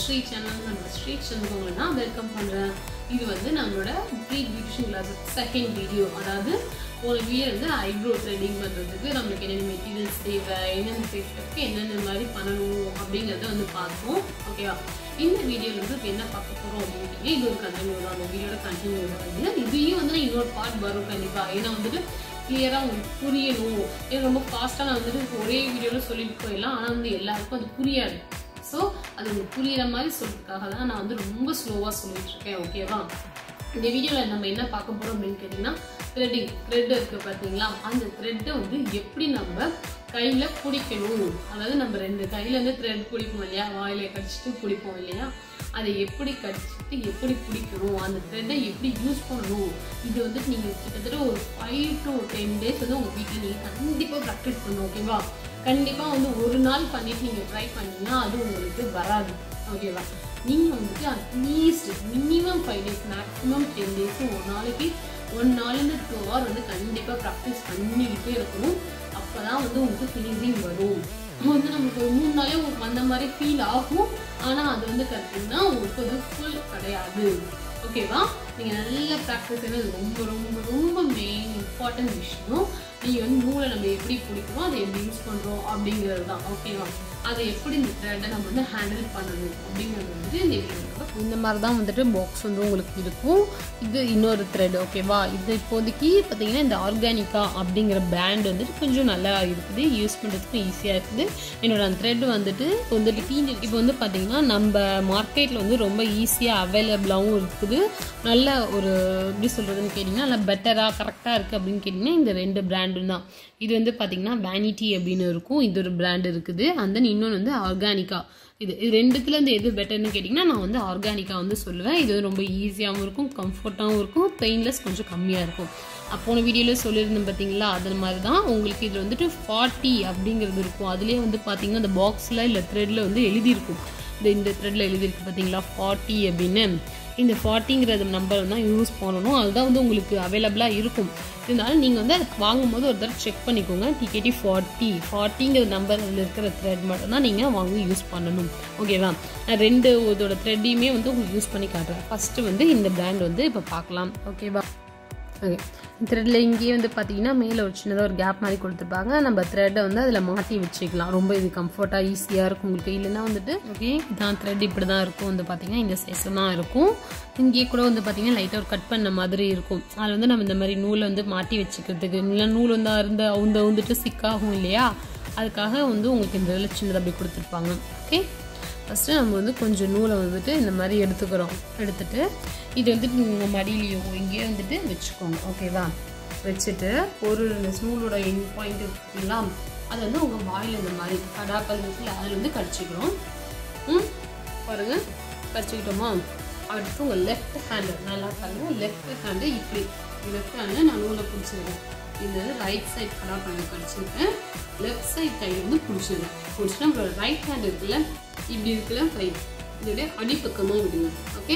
Sri channel நம்ம Sri channel உங்களை நான் வெல்கம் பண்ணுறேன் இது வந்து நம்மளோட free beautician class second video அதாவது ஒரு வீடியோ வந்து ஐப்ரோ த்ரெட்டிங் பண்ணுறதுக்கு நம்மளுக்கு என்னென்ன மெட்டீரியல்ஸ் தேவை என்னென்ன ஃபேஸ்க்கு என்னென்ன மாதிரி பண்ணணும் அப்படிங்கிறத வந்து பார்ப்போம் ஓகேவா இந்த வீடியோவில் வந்து இப்போ என்ன பார்க்க போகிறோம் அப்படின்னு இது ஒரு கண்டினியூ தான் அந்த வீடியோட கண்டினியூ தான் இது இதையும் வந்து நான் இன்னொரு பார்ட் வரும் கண்டிப்பாக ஏன்னா வந்துட்டு கிளியராக உங்களுக்கு புரியணும் ஏன்னா ரொம்ப ஃபாஸ்ட்டாக நான் வந்துட்டு ஒரே வீடியோவில் சொல்லிட்டு போயிடலாம் ஆனால் வந்து எல்லாருக்கும் அது புரியாது ஸோ அது உங்களுக்கு புரியிற மாதிரி சொல்றதுக்காக தான் நான் வந்து ரொம்ப ஸ்லோவாக சொல்லிட்டு இருக்கேன் ஓகேவா இந்த வீடியோவில் நம்ம என்ன பார்க்க போகிறோம் அப்படின்னு கேட்டிங்கன்னா த்ரெட்டிங் த்ரெட் இருக்குது பார்த்தீங்களா அந்த த்ரெட்டை வந்து எப்படி நம்ம கையில் பிடிக்கணும் அதாவது நம்ம ரெண்டு கையில் இருந்து த்ரெட் பிடிப்போம் இல்லையா வாயில கடிச்சிட்டு பிடிப்போம் இல்லையா அதை எப்படி கடிச்சிட்டு எப்படி பிடிக்கணும் அந்த த்ரெட்டை எப்படி யூஸ் பண்ணணும் இது வந்துட்டு நீங்கள் கிட்டத்தட்ட ஒரு ஃபைவ் டு டென் டேஸ் வந்து உங்கள் வீட்டில் நீங்கள் கண்டிப்பாக ப்ராக்டிஸ் பண்ணணும் ஓகேவா கண்டிப்பாக வந்து ஒரு நாள் பண்ணிட்டு நீங்கள் ட்ரை பண்ணீங்கன்னா அது உங்களுக்கு வராது ஓகேவா நீங்கள் வந்துட்டு at least minimum five days maximum ten days ஒரு நாளைக்கு ஒன் நாள்லேருந்து டூ ஹவர் வந்து கண்டிப்பாக ப்ராக்டிஸ் பண்ணிக்கிட்டே இருக்கணும் அப்போ தான் வந்து உங்களுக்கு ஃபினிஷிங் வரும் வந்து நமக்கு ஒரு மூணு நாளே உங்களுக்கு வந்த மாதிரி ஃபீல் ஆகும் ஆனால் அது வந்து கரெக்டிங்கன்னா உங்களுக்கு அது ஃபுல் கிடையாது ஓகேவா நீங்கள் நல்ல ப்ராக்டிஸ் அது ரொம்ப ரொம்ப ரொம்ப மெயின் இம்பார்ட்டன்ட் விஷயம் நீங்கள் வந்து நூலை நம்ம எப்படி பிடிக்கிறோம் அதை எப்படி யூஸ் பண்ணுறோம் அப்படிங்கிறது தான் ஓகேவா அதை எப்படி இந்த த்ரெட்டை நம்ம வந்து ஹேண்டில் பண்ணணும் அப்படிங்கிறது வந்து இந்த வீடியோ இந்த மாதிரி தான் வந்துட்டு பாக்ஸ் வந்து உங்களுக்கு இருக்கும் இது இன்னொரு த்ரெட் ஓகேவா இது இப்போதைக்கு பார்த்தீங்கன்னா இந்த ஆர்கானிக்கா அப்படிங்கிற பிராண்ட் வந்துட்டு கொஞ்சம் நல்லா இருக்குது யூஸ் பண்ணுறதுக்கும் ஈஸியாக இருக்குது என்னோட அந்த த்ரெட் வந்துட்டு வந்துட்டு தீண்டு இப்போ வந்து பார்த்தீங்கன்னா நம்ம மார்க்கெட்டில் வந்து ரொம்ப ஈஸியாக அவைலபிளாகவும் இருக்குது நல்ல ஒரு எப்படி சொல்கிறதுன்னு கேட்டிங்கன்னா நல்லா பெட்டராக கரெக்டாக இருக்குது அப்படின்னு கேட்டிங்கன்னா இந்த ரெண்டு பிராண்டும் தான் இது வந்து பார்த்தீங்கன்னா வேனிட்டி அப்படின்னு இருக்கும் இது ஒரு பிராண்ட் இருக்குது அண்ட் தென் இன்னொன்று வந்து ஆர்கானிக்கா இது இது ரெண்டுத்துல இருந்து எது பெட்டர்னு கேட்டிங்கன்னா நான் வந்து ஆர்கானிக்கா வந்து சொல்லுவேன் இது வந்து ரொம்ப ஈஸியாகவும் இருக்கும் கம்ஃபர்ட்டாகவும் இருக்கும் பெயின்லெஸ் கொஞ்சம் கம்மியாக இருக்கும் போன வீடியோவில் சொல்லியிருந்தேன் பார்த்தீங்களா அது மாதிரி தான் உங்களுக்கு இதில் வந்துட்டு ஃபார்ட்டி அப்படிங்கிறது இருக்கும் அதுலேயே வந்து பார்த்தீங்கன்னா இந்த பாக்ஸில் இல்லை த்ரெட்டில் வந்து எழுதியிருக்கும் இந்த இந்த த்ரெட்டில் எழுதியிருக்கு பார்த்தீங்களா ஃபார்ட்டி அப்படின்னு இந்த ஃபார்ட்டிங்கிறது நம்பர் தான் யூஸ் பண்ணணும் அதுதான் வந்து உங்களுக்கு அவைலபிளாக இருக்கும் இருந்தாலும் நீங்கள் வந்து வாங்கும்போது ஒரு தடவை செக் பண்ணிக்கோங்க டிகேடி ஃபார்ட்டி ஃபார்ட்டிங்கிற நம்பர் அதில் இருக்கிற த்ரெட் மட்டும் தான் நீங்கள் வாங்கி யூஸ் பண்ணணும் ஓகேவா நான் ரெண்டு இதோட த்ரெட்டையுமே வந்து உங்களுக்கு யூஸ் பண்ணி காட்டுறேன் ஃபஸ்ட்டு வந்து இந்த பிராண்ட் வந்து இப்போ பார்க்கலாம் ஓகேவா ஓகே த்ரெட்டில் இங்கேயே வந்து பார்த்தீங்கன்னா மேலே ஒரு சின்னதாக ஒரு கேப் மாதிரி கொடுத்துருப்பாங்க நம்ம த்ரெட்டை வந்து அதில் மாட்டி வச்சுக்கலாம் ரொம்ப இது கம்ஃபர்ட்டாக ஈஸியாக இருக்கும் உங்களுக்கு இல்லைன்னா வந்துட்டு ஓகே இதான் த்ரெட் இப்படி தான் இருக்கும் வந்து பார்த்தீங்கன்னா இந்த சைஸில் தான் இருக்கும் இங்கேயே கூட வந்து பார்த்தீங்கன்னா லைட்டாக ஒரு கட் பண்ண மாதிரி இருக்கும் அதில் வந்து நம்ம இந்த மாதிரி நூலை வந்து மாட்டி வச்சுக்கிறதுக்கு இல்லை நூல் வந்து அருந்து அவுந்த வந்துட்டு சிக்காகும் இல்லையா அதுக்காக வந்து உங்களுக்கு இந்த இதில் சின்னதாக அப்படி கொடுத்துருப்பாங்க ஓகே ஃபஸ்ட்டு நம்ம வந்து கொஞ்சம் நூலை வந்துட்டு இந்த மாதிரி எடுத்துக்கிறோம் எடுத்துட்டு இது வந்துட்டு நீங்கள் மடியிலையோ இங்கேயோ வந்துட்டு வச்சுக்கோங்க ஓகேவா வச்சுட்டு ஒரு நூலோட என் பாயிண்ட் இருக்குங்களா அதை வந்து உங்கள் வாயில் இந்த மாதிரி கடாக்கல் இருக்குல்ல அதில் வந்து கடிச்சிக்கிறோம் ம் பாருங்க கடிச்சிக்கிட்டோமா அடுத்து உங்கள் லெஃப்ட் ஹேண்டு நல்லா பாருங்க லெஃப்ட் ஹேண்டு இப்படி லெஃப்ட் ஹேண்டு நான் நூலை பிடிச்சிருக்கேன் இந்த ரைட் சைட் கடாக்கல்ல கடிச்சிருக்கேன் லெஃப்ட் சைட் கையில் வந்து பிடிச்சிருக்கேன் பிடிச்சிட்டு நம்மளோட ரைட் ஹேண்ட் இருக்குல்ல இப்படி இருக்குல்ல கை இதோடைய அடிப்பக்கமாக விடுங்க ஓகே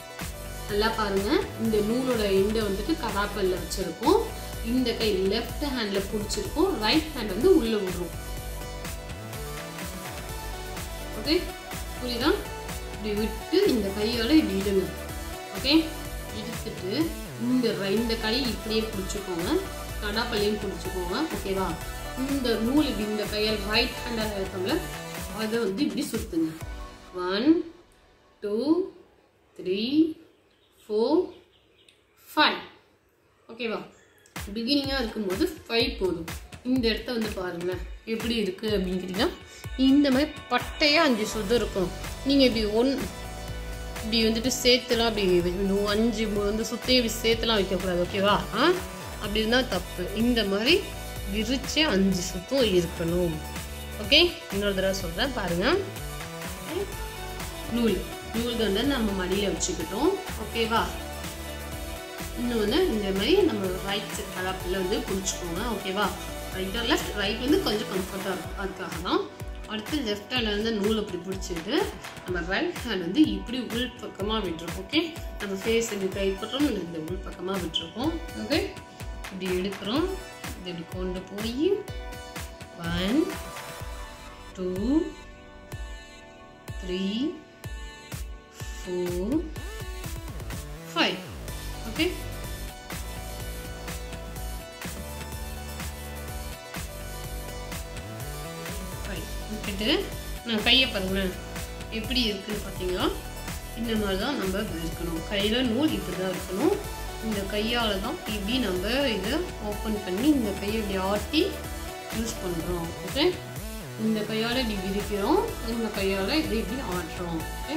நல்லா பாருங்க இந்த நூலோட எண்டை வந்துட்டு கடாப்பல்ல வச்சிருக்கோம் இந்த கை லெஃப்ட் ஹேண்ட்ல பிடிச்சிருக்கோம் ரைட் ஹேண்ட் வந்து உள்ள விடுறோம் ஓகே புரியுதா இப்படி விட்டு இந்த கையால இப்படி இடுங்க ஓகே இழுத்துட்டு இந்த இந்த கை இப்படியே பிடிச்சிக்கோங்க கடாப்பல்லையும் பிடிச்சிக்கோங்க ஓகேவா இந்த நூல் இப்படி இந்த கையால் ரைட் ஹேண்டாக இருக்கோம்ல அதை வந்து இப்படி சுத்துங்க one two three four five ஓகேவா பிகினிங்காக இருக்கும்போது ஃபைவ் போதும் இந்த இடத்த வந்து பாருங்களேன் எப்படி இருக்குது அப்படின்னு கேட்டிங்கன்னா இந்த மாதிரி பட்டையாக அஞ்சு சுத்தம் இருக்கும் நீங்கள் இப்படி ஒன் இப்படி வந்துட்டு சேர்த்துலாம் அப்படி அஞ்சு வந்து சுற்றி இப்படி சேர்த்துலாம் வைக்கக்கூடாது ஓகேவா ஆ அப்படி இருந்தால் தப்பு இந்த மாதிரி விரிச்சே அஞ்சு சுத்தம் இருக்கணும் ஓகே இன்னொரு தடவை சொல்கிறேன் பாருங்கள் நூல் நூல் வந்து நம்ம மடியில் வச்சுக்கிட்டோம் ஓகேவா இன்னொன்று இந்த மாதிரி நம்ம ரைட் சைட் கலாப்பில் வந்து பிடிச்சிக்கோங்க ஓகேவா ரைட் ஆர் லெஃப்ட் ரைட் வந்து கொஞ்சம் கம்ஃபர்ட்டாக இருக்கும் அதுக்காக தான் அடுத்து லெஃப்ட் ஹேண்டில் வந்து நூல் இப்படி பிடிச்சிட்டு நம்ம ரைட் ஹேண்ட் வந்து இப்படி உள் பக்கமாக விட்டுருக்கோம் ஓகே நம்ம ஃபேஸ் இப்படி கை பட்டுறோம் இந்த உள் பக்கமாக விட்டுருக்கோம் ஓகே இப்படி எடுக்கிறோம் இது இப்படி கொண்டு போய் one two three four five okay five விட்டுட்டு நான் கையை பாருங்களேன் எப்படி இருக்குன்னு பார்த்தீங்களா இந்த மாதிரி தான் நம்ம இருக்கணும் கையில் நூல் இப்படி தான் இருக்கணும் இந்த கையால் தான் இப்படி நம்ம இதை ஓப்பன் பண்ணி இந்த கையை இப்படி ஆட்டி யூஸ் பண்ணுறோம் ஓகே இந்த கையால் இப்படி விரிக்கிறோம் இந்த கையால் இதை இப்படி ஆட்டுறோம் ஓகே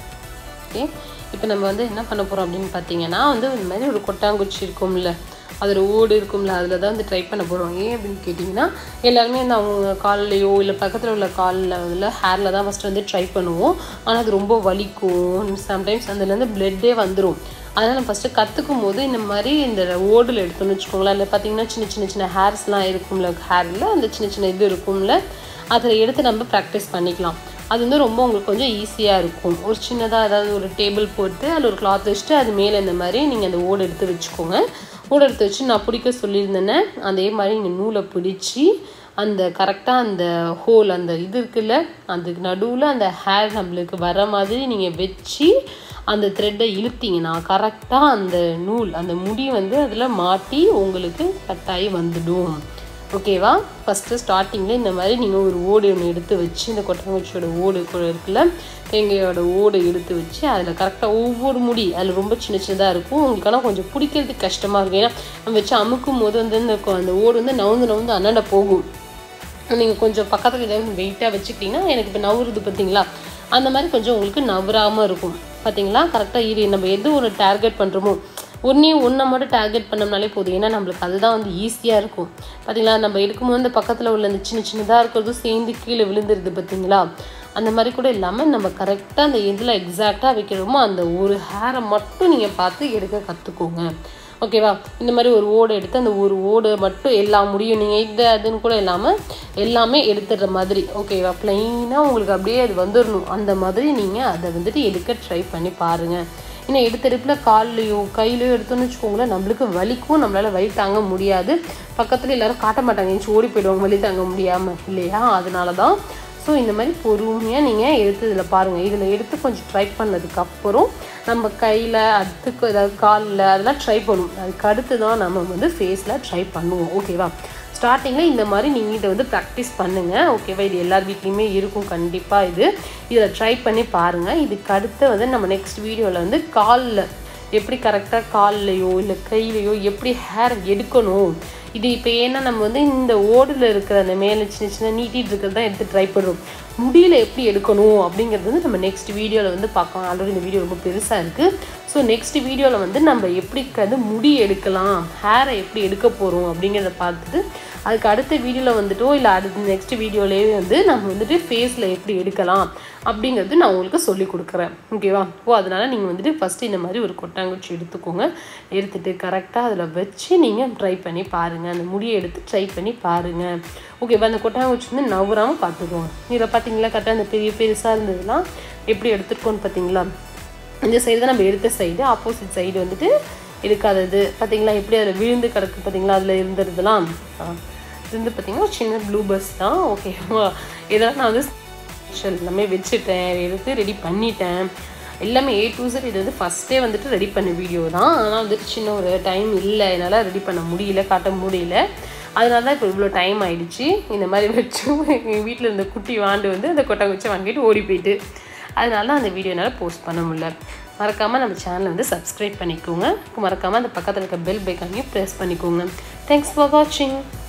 ஓகே இப்போ நம்ம வந்து என்ன பண்ண போகிறோம் அப்படின்னு பார்த்தீங்கன்னா வந்து இந்த மாதிரி ஒரு கொட்டாங்குச்சி இருக்கும்ல அதில் ஓடு இருக்கும்ல அதில் தான் வந்து ட்ரை பண்ண போகிறோம் ஏன் அப்படின்னு கேட்டிங்கன்னா எல்லாருமே வந்து அவங்க கால்லையோ இல்லை பக்கத்தில் உள்ள காலில் அதில் ஹேரில் தான் ஃபஸ்ட்டு வந்து ட்ரை பண்ணுவோம் ஆனால் அது ரொம்ப வலிக்கும் சம்டைம்ஸ் அதுலேருந்து பிளட்டே வந்துடும் அதனால் நம்ம ஃபஸ்ட்டு கற்றுக்கும் போது இந்த மாதிரி இந்த ஓடில் எடுத்தோம்னு வச்சுக்கோங்களேன் அதில் பார்த்தீங்கன்னா சின்ன சின்ன சின்ன ஹேர்ஸ்லாம் இருக்கும்ல ஹேரில் அந்த சின்ன சின்ன இது இருக்கும்ல அதில் எடுத்து நம்ம ப்ராக்டிஸ் பண்ணிக்கலாம் அது வந்து ரொம்ப உங்களுக்கு கொஞ்சம் ஈஸியாக இருக்கும் ஒரு சின்னதாக ஏதாவது ஒரு டேபிள் போட்டு அதில் ஒரு கிளாத் வச்சுட்டு அது மேலே இந்த மாதிரி நீங்கள் அந்த ஓடு எடுத்து வச்சுக்கோங்க ஓடு எடுத்து வச்சு நான் பிடிக்க சொல்லியிருந்தேனே அதே மாதிரி நீங்கள் நூலை பிடிச்சி அந்த கரெக்டாக அந்த ஹோல் அந்த இது இருக்குல்ல அதுக்கு நடுவில் அந்த ஹேர் நம்மளுக்கு வர மாதிரி நீங்கள் வச்சு அந்த த்ரெட்டை இழுத்தீங்கன்னா கரெக்டாக அந்த நூல் அந்த முடி வந்து அதில் மாட்டி உங்களுக்கு கட்டாயி வந்துடும் ஓகேவா ஃபஸ்ட்டு ஸ்டார்டிங்கில் இந்த மாதிரி நீங்கள் ஒரு ஓடு ஒன்று எடுத்து வச்சு இந்த கொட்டாங்குச்சியோட ஓடு கூட இருக்குல்ல தேங்காயோட ஓடு எடுத்து வச்சு அதில் கரெக்டாக ஒவ்வொரு முடி அதில் ரொம்ப சின்ன சின்னதாக இருக்கும் உங்களுக்கு ஆனால் கொஞ்சம் பிடிக்கிறதுக்கு கஷ்டமாக இருக்கும் ஏன்னா நம்ம வச்சு அமுக்கும் போது வந்து இந்த கொ- அந்த ஓடு வந்து நவுந்து நவுந்து அண்ணாண்ட போகும் நீங்கள் கொஞ்சம் பக்கத்தில் ஏதாவது வெயிட்டாக வச்சுக்கிட்டிங்கன்னா எனக்கு இப்போ நவுறுது பார்த்தீங்களா அந்த மாதிரி கொஞ்சம் உங்களுக்கு நவராமல் இருக்கும் பார்த்தீங்களா கரெக்டாக இரு நம்ம எது ஒரு டார்கெட் பண்ணுறோமோ ஒன்றே ஒன்றை மட்டும் டார்கெட் பண்ணோம்னாலே போதும் ஏன்னா நம்மளுக்கு அதுதான் வந்து ஈஸியாக இருக்கும் பார்த்தீங்களா நம்ம எடுக்கும்போது இந்த பக்கத்தில் உள்ள அந்த சின்ன சின்னதாக இருக்கிறதும் சேர்ந்து கீழே விழுந்துருது பார்த்தீங்களா அந்த மாதிரி கூட இல்லாமல் நம்ம கரெக்டாக அந்த எதில் எக்ஸாக்டாக வைக்கிறோமோ அந்த ஒரு ஹேரை மட்டும் நீங்கள் பார்த்து எடுக்க கற்றுக்கோங்க ஓகேவா இந்த மாதிரி ஒரு ஓடு எடுத்து அந்த ஒரு ஓடு மட்டும் எல்லா முடியும் நீங்கள் இது அதுன்னு கூட இல்லாமல் எல்லாமே எடுத்துடுற மாதிரி ஓகேவா ப்ளைனாக உங்களுக்கு அப்படியே அது வந்துடணும் அந்த மாதிரி நீங்கள் அதை வந்துட்டு எடுக்க ட்ரை பண்ணி பாருங்கள் ஏன்னா எடுத்தெடுப்பில் கால்லையோ கையிலையோ எடுத்தோன்னு வச்சுக்கோங்களேன் நம்மளுக்கு வலிக்கும் நம்மளால் வலி தாங்க முடியாது பக்கத்தில் எல்லாரும் காட்ட மாட்டாங்க எஞ்சி ஓடி போயிடுவாங்க வலி தாங்க முடியாமல் இல்லையா அதனால தான் ஸோ இந்த மாதிரி பொறுமையாக நீங்கள் எடுத்து இதில் பாருங்கள் இதில் எடுத்து கொஞ்சம் ட்ரை பண்ணதுக்கப்புறம் நம்ம கையில் அதுக்கு ஏதாவது காலில் அதெல்லாம் ட்ரை பண்ணுவோம் அதுக்கு அடுத்து தான் நம்ம வந்து ஃபேஸில் ட்ரை பண்ணுவோம் ஓகேவா ஸ்டார்டிங்கில் இந்த மாதிரி நீங்கள் இதை வந்து ப்ராக்டிஸ் பண்ணுங்கள் ஓகேவா இது எல்லார் வீட்லேயுமே இருக்கும் கண்டிப்பாக இது இதில் ட்ரை பண்ணி பாருங்கள் இதுக்கு அடுத்து வந்து நம்ம நெக்ஸ்ட் வீடியோவில் வந்து காலில் எப்படி கரெக்டாக கால்லையோ இல்லை கையிலையோ எப்படி ஹேர் எடுக்கணும் இது இப்போ ஏன்னா நம்ம வந்து இந்த ஓடில் இருக்கிற அந்த மேலே சின்ன சின்ன நீட்டிட்டு இருக்கிறது தான் எடுத்து ட்ரை பண்ணுறோம் முடியல எப்படி எடுக்கணும் அப்படிங்கிறது வந்து நம்ம நெக்ஸ்ட் வீடியோவில் வந்து பார்க்கலாம் ஆல்ரெடி இந்த வீடியோ ரொம்ப பெருசாக இருக்குது ஸோ நெக்ஸ்ட் வீடியோவில் வந்து நம்ம எப்படி வந்து முடி எடுக்கலாம் ஹேரை எப்படி எடுக்க போகிறோம் அப்படிங்கிறத பார்த்துட்டு அதுக்கு அடுத்த வீடியோவில் வந்துட்டோ இல்லை அடுத்த நெக்ஸ்ட் வீடியோலேயே வந்து நம்ம வந்துட்டு ஃபேஸில் எப்படி எடுக்கலாம் அப்படிங்கிறது நான் உங்களுக்கு சொல்லி கொடுக்குறேன் ஓகேவா ஓ அதனால் நீங்கள் வந்துட்டு ஃபஸ்ட்டு இந்த மாதிரி ஒரு கொட்டாங்குச்சி எடுத்துக்கோங்க எடுத்துட்டு கரெக்டாக அதில் வச்சு நீங்கள் ட்ரை பண்ணி பாருங்கள் அந்த முடியை எடுத்து ட்ரை பண்ணி பாருங்கள் ஓகேவா அந்த கொட்டாங்குச்சி வந்து நவராமல் பார்த்துக்கோங்க இதில் பார்த்தீங்களா கரெக்டாக அந்த பெரிய பெருசாக இருந்ததுலாம் எப்படி எடுத்துருக்கோன்னு பார்த்தீங்களா இந்த சைடு தான் நம்ம எடுத்த சைடு ஆப்போசிட் சைடு வந்துட்டு எடுக்காதது பார்த்தீங்களா எப்படி அதில் விழுந்து கிடக்கு பார்த்தீங்களா அதில் இருந்துருதுலாம் ஆ. இது வந்து பார்த்தீங்கன்னா ஒரு சின்ன ப்ளூ பஸ் தான் ஓகேவா இதெல்லாம் நான் வந்து ஸ்பெஷல் எல்லாமே வச்சுட்டேன் எடுத்து ரெடி பண்ணிட்டேன் எல்லாமே ஏ டு Z இது வந்து ஃபஸ்ட்டே வந்துட்டு ரெடி பண்ண வீடியோ தான் ஆனால் வந்துட்டு சின்ன ஒரு டைம் இல்லை என்னால் ரெடி பண்ண முடியல காட்ட முடியல அதனால தான் இப்போ இவ்வளோ டைம் ஆயிடுச்சு இந்த மாதிரி வச்சு எங்கள் வீட்டில் இருந்த குட்டி வாண்டு வந்து அந்த கொட்டாங்குச்சி வாங்கிட்டு ஓடி போயிட்டு அதனால தான் அந்த வீடியோ என்னால் போஸ்ட் பண்ண முடியல மறக்காமல் நம்ம சேனலை வந்து சப்ஸ்கிரைப் பண்ணிக்கோங்க மறக்காமல் அந்த பக்கத்தில் இருக்க பெல் பைக்கானையும் ப்ரெஸ் பண்ணிக்கோங்க தேங்க்ஸ் ஃபார் வாட்சிங்